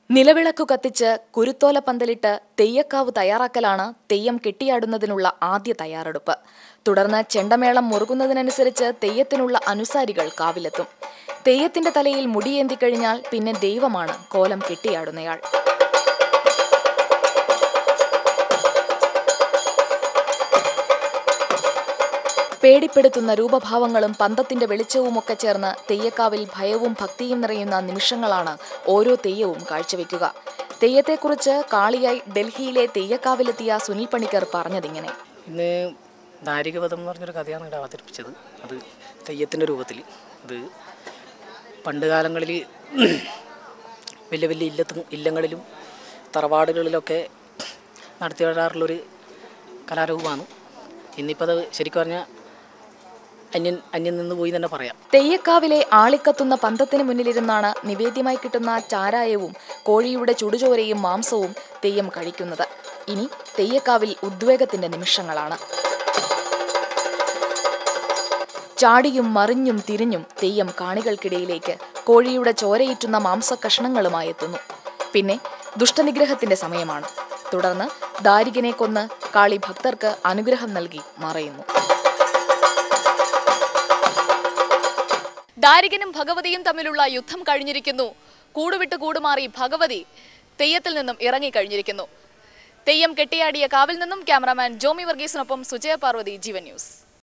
നിലവിളക്കു കത്തിച്ച് കുരുത്തോല പന്തലിട്ട് തെയ്യക്കാവ് തയ്യാറാക്കലാണ് തെയ്യം കെട്ടിയാടുന്നതിനുള്ള ആദ്യ തയ്യാറെടുപ്പ് തുടർന്ന് ചെണ്ടമേളം മുറുകുന്നതിനനുസരിച്ച് തെയ്യത്തിനുള്ള അനുസാരികൾ കാവിലെത്തും തെയ്യത്തിന്റെ തലയിൽ മുടിയേന്തി കഴിഞ്ഞാൽ പിന്നെ ദൈവമാണ് കോലം കെട്ടിയാടുന്നയാൾ പേടിപ്പെടുത്തുന്ന രൂപഭാവങ്ങളും പന്തത്തിന്റെ വെളിച്ചവുമൊക്കെ ചേർന്ന് തെയ്യക്കാവിൽ ഭയവും ഭക്തിയും നിറയുന്ന നിമിഷങ്ങളാണ് ഓരോ തെയ്യവും കാഴ്ചവെക്കുക തെയ്യത്തെക്കുറിച്ച് കാളിയായി ഡൽഹിയിലെ തെയ്യക്കാവിലെത്തിയ സുനിൽ പണിക്കർ പറഞ്ഞതിങ്ങനെ ഇന്ന് ദാരികവധം എന്ന് പറഞ്ഞൊരു കഥയാണ് ഇവിടെ അവതരിപ്പിച്ചത് അത് തെയ്യത്തിൻ്റെ രൂപത്തിൽ അത് പണ്ട് കാലങ്ങളിൽ വലിയ വലിയ ഇല്ലത്തും ഇല്ലങ്ങളിലും തറവാടുകളിലൊക്കെ നടത്തി വരാറുള്ളൊരു കലാരൂപമാണ് ഇന്നിപ്പോൾ അത് ശരിക്കും പറഞ്ഞാൽ അന്യൻ അന്യം നിന്ന് പോയി തന്നെ പറയാം തെയ്യക്കാവിലെ ആളിക്കത്തുന്ന പന്തത്തിന് മുന്നിലിരുന്നാണ് നിവേദ്യമായി കിട്ടുന്ന ചാരായവും കോഴിയുടെ ചുടുചോരയും മാംസവും തെയ്യം കഴിക്കുന്നത് ഇനി തെയ്യക്കാവിൽ ഉദ്വേഗത്തിന്റെ നിമിഷങ്ങളാണ് ചാടിയും മറിഞ്ഞും തിരിഞ്ഞും തെയ്യം കാണികൾക്കിടയിലേക്ക് കോഴിയുടെ ചോരയിറ്റുന്ന മാംസകഷ്ണങ്ങളുമായി എത്തുന്നു പിന്നെ ദുഷ്ടനിഗ്രഹത്തിന്റെ സമയമാണ് തുടർന്ന് ദാരികനെ കൊന്ന് കാളി ഭക്തർക്ക് അനുഗ്രഹം നൽകി മറയുന്നു ദാരികനും ഭഗവതിയും തമ്മിലുള്ള യുദ്ധം കഴിഞ്ഞിരിക്കുന്നു കൂടുവിട്ട് കൂടുമാറി ഭഗവതി തെയ്യത്തിൽ നിന്നും ഇറങ്ങിക്കഴിഞ്ഞിരിക്കുന്നു തെയ്യം കെട്ടിയാടിയ കാവിൽ നിന്നും ക്യാമറാമാൻ ജോമി വർഗീസിനൊപ്പം സുജയ പാർവതി ജീവൻ ന്യൂസ്